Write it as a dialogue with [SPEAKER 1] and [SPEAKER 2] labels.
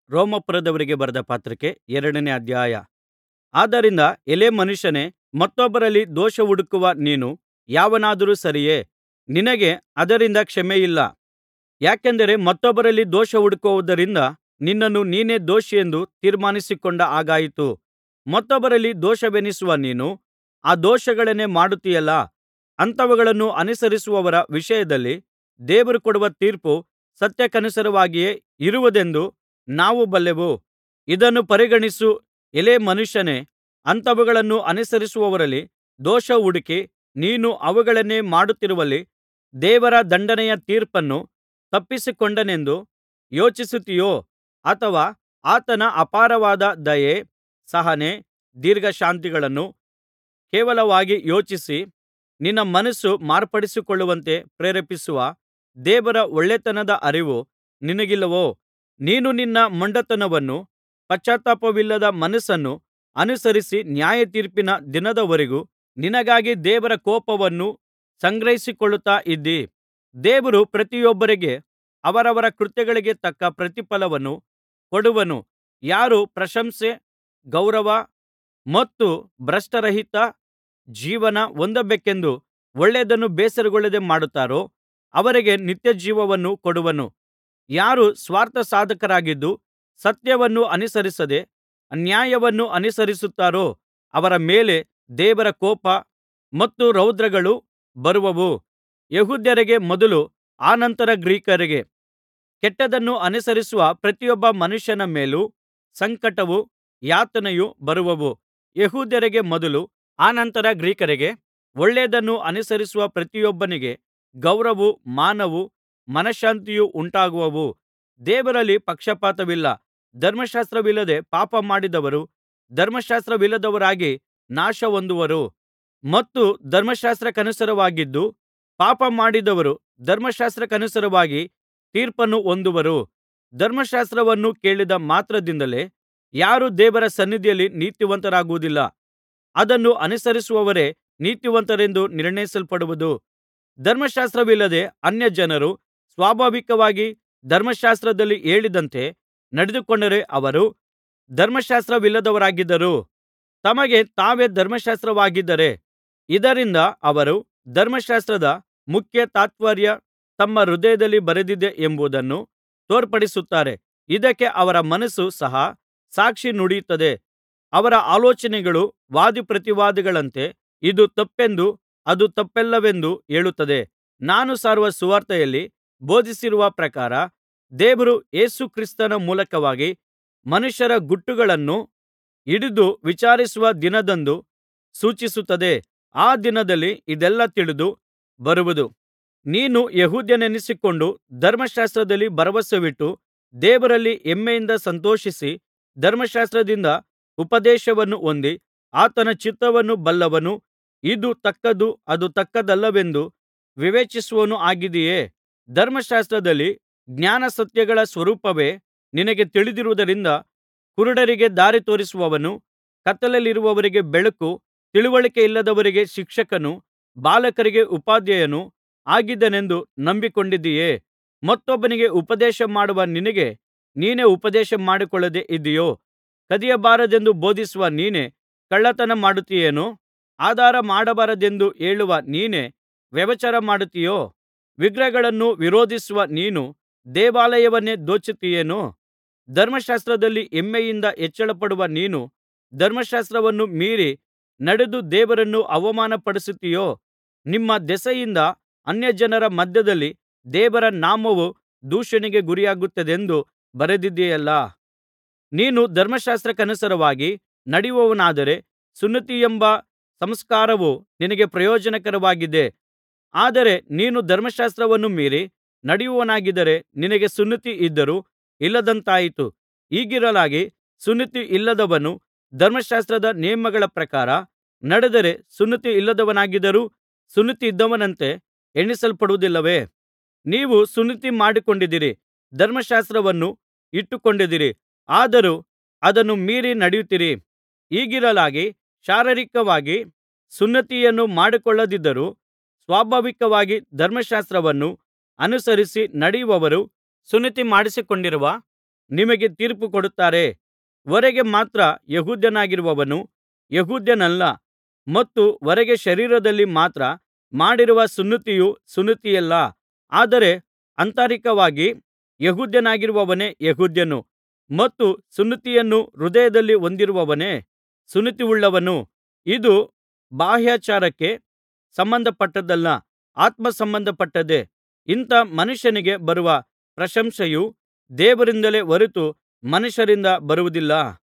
[SPEAKER 1] ರೋಮಾಪುರದವರಿಗೆ ಬರೆದ ಪತ್ರಿಕೆ ಎರಡನೇ ಅಧ್ಯಾಯ ಆದ್ದರಿಂದ ಎಲೈ ಮನುಷ್ಯನೇ ಮತ್ತೊಬ್ಬರಲ್ಲಿ ದೋಷ ಹುಡುಕುವ ನೀನು ಯಾವನಾದರೂ ಸರಿಯೇ ನಿನಗೆ ಅದರಿಂದ ಕ್ಷಮೆಯಿಲ್ಲ ಯಾಕೆಂದರೆ ಮತ್ತೊಬ್ಬರಲ್ಲಿ ದೋಷ ಹುಡುಕುವುದರಿಂದ ನಿನ್ನನ್ನು ನೀನೇ ದೋಷಿಯೆಂದು ತೀರ್ಮಾನಿಸಿಕೊಂಡ ಹಾಗಾಯಿತು ಮತ್ತೊಬ್ಬರಲ್ಲಿ ದೋಷವೆಣಿಸುವ ನೀನು ಆ ದೋಷಗಳನ್ನೇ ಮಾಡುತ್ತೀಯಲ್ಲಾ ಅಂಥವುಗಳನ್ನು ಅನುಸರಿಸುವವರ ವಿಷಯದಲ್ಲಿ ದೇವರು ಕೊಡುವ ತೀರ್ಪು ಸತ್ಯಕ್ಕನುಸಾರವಾಗಿಯೇ ಇರುವುದೆಂದು ನಾವು ಬಲ್ಲೆವು ಇದನ್ನು ಪರಿಗಣಿಸು ಎಲೈ ಮನುಷ್ಯನೇ ಅಂಥವುಗಳನ್ನು ಅನುಸರಿಸುವವರಲ್ಲಿ ದೋಷ ಹುಡುಕಿ ನೀನು ಅವುಗಳನ್ನೇ ಮಾಡುತ್ತಿರುವಲ್ಲಿ ದೇವರ ದಂಡನೆಯ ತೀರ್ಪನ್ನು ತಪ್ಪಿಸಿಕೊಂಡೇನೆಂದು ಯೋಚಿಸುತ್ತೀಯೋ ಅಥವಾ ಆತನ ಅಪಾರವಾದ ದಯೆ ಸಹನೆ ದೀರ್ಘಶಾಂತಿಗಳನ್ನು ಕೇವಲವಾಗಿ ಯೋಚಿಸಿ ನಿನ್ನ ಮನಸ್ಸು ಮಾರ್ಪಡಿಸಿಕೊಳ್ಳುವಂತೆ ಪ್ರೇರೇಪಿಸುವ ದೇವರ ಒಳ್ಳೆತನದ ಅರಿವು ನಿನಗಿಲ್ಲವೋ ನೀನು ನಿನ್ನ ಮೊಂಡತನವನ್ನೂ ಪಶ್ಚಾತ್ತಾಪವಿಲ್ಲದ ಮನಸ್ಸನ್ನೂ ಅನುಸರಿಸಿ ನ್ಯಾಯತೀರ್ಪಿನ ದಿನದವರೆಗೂ ನಿನಗಾಗಿ ದೇವರ ಕೋಪವನ್ನು ಸಂಗ್ರಹಿಸಿಕೊಳ್ಳುತ್ತಾ ಇದ್ದೀ ದೇವರು ಪ್ರತಿಯೊಬ್ಬರಿಗೆ ಅವರವರ ಕೃತ್ಯಗಳಿಗೆ ತಕ್ಕ ಪ್ರತಿಫಲವನ್ನು ಕೊಡುವನು ಯಾರು ಪ್ರಶಂಸೆ ಗೌರವ ಮತ್ತು ಭ್ರಷ್ಟರಹಿತ ಜೀವನ ಹೊಂದಬೇಕೆಂದು ಒಳ್ಳೆಯದನ್ನು ಬೇಸರಗೊಳ್ಳದೆ ಮಾಡುತ್ತಾರೋ ಅವರಿಗೆ ನಿತ್ಯಜೀವವನ್ನು ಕೊಡುವನು ಯಾರು ಸ್ವಾರ್ಥಸಾಧಕರಾಗಿದ್ದು ಸತ್ಯವನ್ನು ಅನುಸರಿಸದೆ ಅನ್ಯಾಯವನ್ನು ಅನುಸರಿಸುತ್ತಾರೋ ಅವರ ಮೇಲೆ ದೇವರ ಕೋಪ ಮತ್ತು ರೌದ್ರಗಳು ಬರುವವು ಯೆಹೂದ್ಯರಿಗೆ ಮೊದಲು ಅನಂತರ ಗ್ರೀಕರಿಗೆ ಕೆಟ್ಟದ್ದನ್ನು ಅನುಸರಿಸುವ ಪ್ರತಿಯೊಬ್ಬ ಮನುಷ್ಯನ ಮೇಲೂ ಸಂಕಟವೂ ಯಾತನೆಯೂ ಬರುವವು ಯೆಹೂದ್ಯರಿಗೆ ಮೊದಲು ಅನಂತರ ಗ್ರೀಕರಿಗೆ ಒಳ್ಳೆಯದನ್ನು ಅನುಸರಿಸುವ ಪ್ರತಿಯೊಬ್ಬನಿಗೆ ಗೌರವವೂ ಮಾನವೂ ಮನಶಾಂತಿಯೂ ಉಂಟಾಗುವವು ದೇವರಲ್ಲಿ ಪಕ್ಷಪಾತವಿಲ್ಲ ಧರ್ಮಶಾಸ್ತ್ರವಿಲ್ಲದೆ ಪಾಪ ಮಾಡಿದವರು ಧರ್ಮಶಾಸ್ತ್ರವಿಲ್ಲದವರಾಗಿ ನಾಶಹೊಂದುವರು ಮತ್ತು ಧರ್ಮಶಾಸ್ತ್ರಕ್ಕನುಸಾರವಾಗಿದ್ದು ಪಾಪ ಮಾಡಿದವರು ಧರ್ಮಶಾಸ್ತ್ರಕ್ಕನುಸಾರವಾಗಿ ತೀರ್ಪನ್ನು ಹೊಂದುವರು ಧರ್ಮಶಾಸ್ತ್ರವನ್ನು ಕೇಳಿದ ಮಾತ್ರದಿಂದಲೇ ಯಾರೂ ದೇವರ ಸನ್ನಿಧಿಯಲ್ಲಿ ನೀತಿವಂತರಾಗುವುದಿಲ್ಲ ಅದನ್ನು ಅನುಸರಿಸುವವರೇ ನೀತಿವಂತರೆಂದು ನಿರ್ಣಯಿಸಲ್ಪಡುವುದು ಧರ್ಮಶಾಸ್ತ್ರವಿಲ್ಲದೆ ಅನ್ಯಜನರು ಸ್ವಾಭಾವಿಕವಾಗಿ ಧರ್ಮಶಾಸ್ತ್ರದಲ್ಲಿ ಹೇಳಿದಂತೆ ನಡೆದುಕೊಂಡರೆ ಅವರು ಧರ್ಮಶಾಸ್ತ್ರವಿಲ್ಲದವರಾಗಿದ್ದರೂ ತಮಗೆ ತಾವೇ ಧರ್ಮಶಾಸ್ತ್ರವಾಗಿದ್ದಾರೆ ಇದರಿಂದ ಅವರು ಧರ್ಮಶಾಸ್ತ್ರದ ಮುಖ್ಯ ತಾತ್ಪರ್ಯ ತಮ್ಮ ಹೃದಯದಲ್ಲಿ ಬರೆದಿದೆ ಎಂಬುದನ್ನು ತೋರ್ಪಡಿಸುತ್ತಾರೆ ಇದಕ್ಕೆ ಅವರ ಮನಸ್ಸು ಸಹ ಸಾಕ್ಷಿ ನುಡಿಯುತ್ತದೆ ಅವರ ಆಲೋಚನೆಗಳು ವಾದಿಪ್ರತಿವಾದಿಗಳಂತೆ ಇದು ತಪ್ಪೆಂದೂ ಅದು ತಪ್ಪಲ್ಲವೆಂದೂ ಹೇಳುತ್ತದೆ ನಾನು ಸಾರುವ ಸುವಾರ್ತೆಯಲ್ಲಿ ಬೋಧಿಸಿರುವ ಪ್ರಕಾರ ದೇವರು ಯೇಸು ಕ್ರಿಸ್ತನ ಮೂಲಕವಾಗಿ ಮನುಷ್ಯರ ಗುಟ್ಟುಗಳನ್ನು ಹಿಡಿದು ವಿಚಾರಿಸುವ ದಿನದಂದು ಸೂಚಿಸುತ್ತದೆ ಆ ದಿನದಲ್ಲಿ ಇದೆಲ್ಲಾ ತಿಳಿದು ಬರುವುದು ನೀನು ಯೆಹೂದ್ಯನೆನಿಸಿಕೊಂಡು ಧರ್ಮಶಾಸ್ತ್ರದಲ್ಲಿ ಭರವಸವಿಟ್ಟು ದೇವರಲ್ಲಿ ಹೆಮ್ಮೆಯಿಂದ ಸಂತೋಷಿಸಿ ಧರ್ಮಶಾಸ್ತ್ರದಿಂದ ಉಪದೇಶವನ್ನು ಹೊಂದಿ ಆತನ ಚಿತ್ತವನ್ನು ಬಲ್ಲವನೂ ಇದು ತಕ್ಕದ್ದು ಅದು ತಕ್ಕದ್ದಲ್ಲವೆಂದು ವಿವೇಚಿಸುವವನೂ ಆಗಿದ್ದೀಯೇ ಧರ್ಮಶಾಸ್ತ್ರದಲ್ಲಿ ಜ್ಞಾನಸತ್ಯಗಳ ಸ್ವರೂಪವೇ ನಿನಗೆ ತಿಳಿದಿರುವುದರಿಂದ ಕುರುಡರಿಗೆ ದಾರಿ ತೋರಿಸುವವನೂ ಕತ್ತಲೆಯಲ್ಲಿರುವವರಿಗೆ ಬೆಳಕು ತಿಳಿವಳಿಕೆಯಿಲ್ಲದವರಿಗೆ ಶಿಕ್ಷಕನೂ ಬಾಲಕರಿಗೆ ಉಪಾಧ್ಯಾಯನೂ ಆಗಿದ್ದೇನೆಂದು ನಂಬಿಕೊಂಡಿದ್ದೀಯೇ ಮತ್ತೊಬ್ಬನಿಗೆ ಉಪದೇಶ ಮಾಡುವ ನಿನಗೆ ನೀನೇ ಉಪದೇಶ ಮಾಡಿಕೊಳ್ಳದೆ ಇದ್ದೀಯೋ ಕದಿಯಬಾರದೆಂದು ಬೋಧಿಸುವ ನೀನೇ ಕಳ್ಳತನ ಮಾಡುತ್ತೀಯೇನೋ ಆಧಾರ ಮಾಡಬಾರದೆಂದು ಹೇಳುವ ನೀನೇ ವ್ಯಭಿಚಾರ ಮಾಡುತ್ತೀಯೋ ವಿಗ್ರಹಗಳನ್ನು ವಿರೋಧಿಸುವ ನೀನು ದೇವಾಲಯವನ್ನೇ ದೋಚುತ್ತೀಯೇನೋ ಧರ್ಮಶಾಸ್ತ್ರದಲ್ಲಿ ಹೆಮ್ಮೆಯಿಂದ ಹೆಚ್ಚಳಪಡುವ ನೀನು ಧರ್ಮಶಾಸ್ತ್ರವನ್ನು ಮೀರಿ ನಡೆದು ದೇವರನ್ನು ಅವಮಾನಪಡಿಸುತ್ತೀಯೋ ನಿಮ್ಮ ದೆಸೆಯಿಂದ ಅನ್ಯಜನರ ಮಧ್ಯದಲ್ಲಿ ದೇವರ ನಾಮವು ದೂಷಣೆಗೆ ಗುರಿಯಾಗುತ್ತದೆಂದು ಬರೆದಿದೆಯಲ್ಲಾ ನೀನು ಧರ್ಮಶಾಸ್ತ್ರಕ್ಕನುಸಾರವಾಗಿ ನಡೆಯುವವನಾದರೆ ಸುನ್ನತಿಯೆಂಬ ಸಂಸ್ಕಾರವು ನಿನಗೆ ಪ್ರಯೋಜನಕರವಾಗಿದೆ ಆದರೆ ನೀನು ಧರ್ಮಶಾಸ್ತ್ರವನ್ನು ಮೀರಿ ನಡೆಯುವವನಾಗಿದ್ದರೆ ನಿನಗೆ ಸುನ್ನತಿ ಇದ್ದರೂ ಇಲ್ಲದಂತಾಯಿತು ಹೀಗಿರಲಾಗಿ ಸುನ್ನತಿ ಇಲ್ಲದವನು ಧರ್ಮಶಾಸ್ತ್ರದ ನೇಮಗಳ ಪ್ರಕಾರ ನಡೆದರೆ ಸುನ್ನತಿ ಇಲ್ಲದವನಾಗಿದ್ದರೂ ಸುನ್ನತಿಯಿದ್ದವನಂತೆ ಎಣಿಸಲ್ಪಡುವುದಿಲ್ಲವೇ ನೀವು ಸುನ್ನತಿ ಮಾಡಿಕೊಂಡಿದ್ದೀರಿ ಧರ್ಮಶಾಸ್ತ್ರವನ್ನು ಇಟ್ಟುಕೊಂಡಿದ್ದೀರಿ ಆದರೂ ಅದನ್ನು ಮೀರಿ ನಡೆಯುತ್ತೀರಿ ಹೀಗಿರಲಾಗಿ ಶಾರೀರಿಕವಾಗಿ ಸುನ್ನತಿಯನ್ನು ಮಾಡಿಕೊಳ್ಳದಿದ್ದರೂ ಸ್ವಾಭಾವಿಕವಾಗಿ ಧರ್ಮಶಾಸ್ತ್ರವನ್ನು ಅನುಸರಿಸಿ ನಡೆಯುವವರು ಸುನ್ನತಿ ಮಾಡಿಸಿಕೊಂಡಿರುವ ನಿಮಗೆ ತೀರ್ಪುಕೊಡುತ್ತಾರೆ ಹೊರಗೆ ಮಾತ್ರ ಯೆಹೂದ್ಯನಾಗಿರುವವನು ಯೆಹೂದ್ಯನಲ್ಲ ಮತ್ತು ಹೊರಗೆ ಶರೀರದಲ್ಲಿ ಮಾತ್ರ ಮಾಡಿರುವ ಸುನ್ನತಿಯು ಸುನ್ನತಿಯಲ್ಲ ಆದರೆ ಆಂತರಿಕವಾಗಿ ಯೆಹೂದ್ಯನಾಗಿರುವವನೇ ಯೆಹೂದ್ಯನು ಮತ್ತು ಸುನ್ನತಿಯನ್ನು ಹೃದಯದಲ್ಲಿ ಹೊಂದಿರುವವನೇ ಸುನ್ನತಿಯುಳ್ಳವನು ಇದು ಬಾಹ್ಯಾಚಾರಕ್ಕೆ ಸಂಬಂಧಪಟ್ಟದ್ದಲ್ಲ ಆತ್ಮಸಂಬಂಧಪಟ್ಟದ್ದೇ ಇಂಥ ಮನುಷ್ಯನಿಗೆ ಬರುವ ಪ್ರಶಂಸೆಯು ದೇವರಿಂದಲೇ ಹೊರತು ಮನುಷ್ಯರಿಂದ ಬರುವುದಿಲ್ಲ